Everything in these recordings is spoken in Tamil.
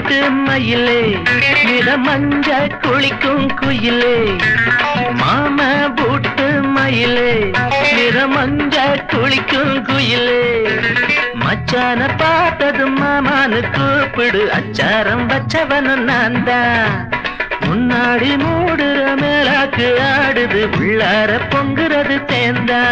வீட்டு மயிலே நிற மஞ்ச குளிக்கும் குயிலே மாம பூட்டு மயிலே நிற மஞ்ச குளிக்கும் குயிலே மச்சான பார்த்தது மாமான்னு கூப்பிடு அச்சாரம் வச்சவனு நான் தான் முன்னாடி மூடுற மேலாக்கு ஆடுது உள்ளார பொங்குறது தேந்தா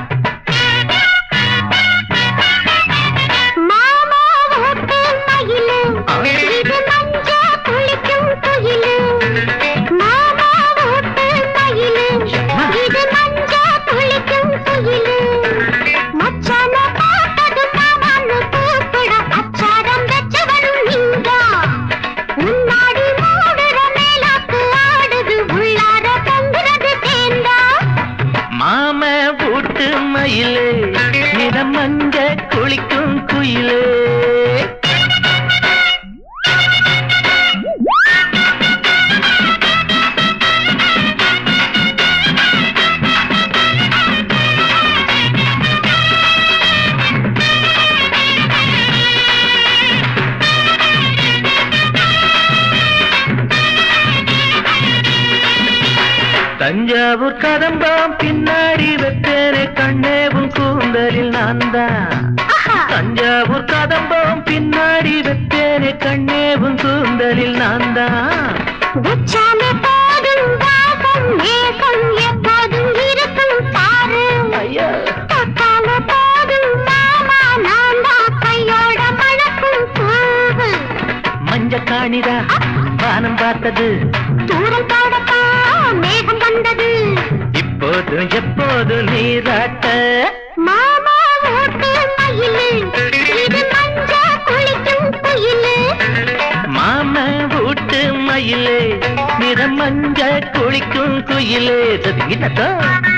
மாமா ஓட்டு மயிலு இது மஞ்ச குளிக்கும் குயிலு மாமா ஓட்டு மயிலு இது மஞ்ச குளிக்கும் குயிலு மச்சான பார்த்தது மாமான்னு கூப்பிட அச்சாரம் வச்சவனும் நீதான் முன்னாடி மூடுற மேலாக்கு ஆடுது உள்ளார பொங்குறது தேந்தா மாம பூட்டு மயிலே நிற மஞ்ச குளிக்கும் குயிலே தஞ்சாவூர் கதம்பாம் பின்னாடி வெப்பேனே கண்ணேவும் கூந்தலில் நான் தான் தஞ்சாவூர் கதம்பாம் பின்னாடி வெப்பேனே கண்ணேவும் கூந்தலில் நான் தான் உச்சாமே போதும் தாகம் மேகம் எப்போதும் இருக்கும் பாரு ஐயா தொட்டாலே போதும் மாமா நான் தான் கையோட மணக்கும் பூவு மஞ்ச காணிதா வானம் பார்த்தது தூரம் பாடப்பா மேகம் வந்தது இப்போதும் எப்போதும் நீராட்ட மாமா ஓட்டு மயிலு இது மஞ்ச குளிக்கும் குயிலு மாம வீட்டு மயிலே நிற மஞ்ச குளிக்கும் குயிலே சதுங்கிட்டா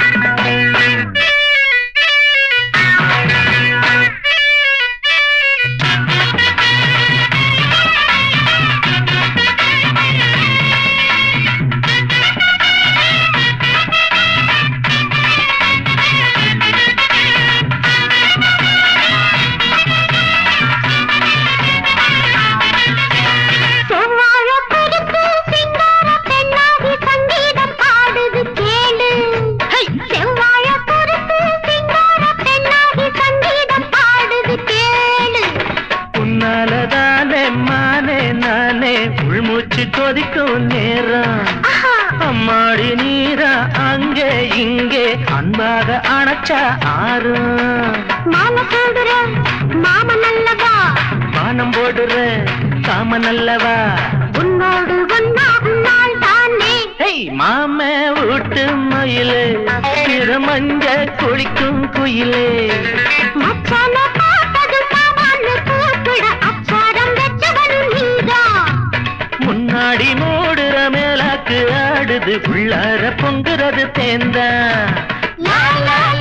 செவ்வாழ குறுக்கு சிங்கார பெண்ணாகி சங்கீதம் பாடுது கேளு செவ்வாழ குறுக்கு சிங்கார பெண்ணாகி சங்கீதம் பாடுது கேளு உன்னாலதானே மானே நானே உள்மூச்சு கொதிக்கும் நேரம் ஆஹா அம்மாடி நீரா அங்கே இங்கே அன்பாக அணைச்சா ஆறும் மாமா போடுற மாமா நல்லவா வானம் போடுற காம நல்லவா உன்னோடு ஒன்னாகும் நாள் தானே ஹேய் மாம வீட்டு மயிலே திரு மஞ்ச குளிக்கும் குயிலே மச்சான பார்த்தது மாமான்னு கூப்பிட அச்சாரம் வச்சவனும் நீதான் முன்னாடி மூடுற மேலாக்கு ஆடுது உள்ளார பொங்குறது தேந்தா லா லா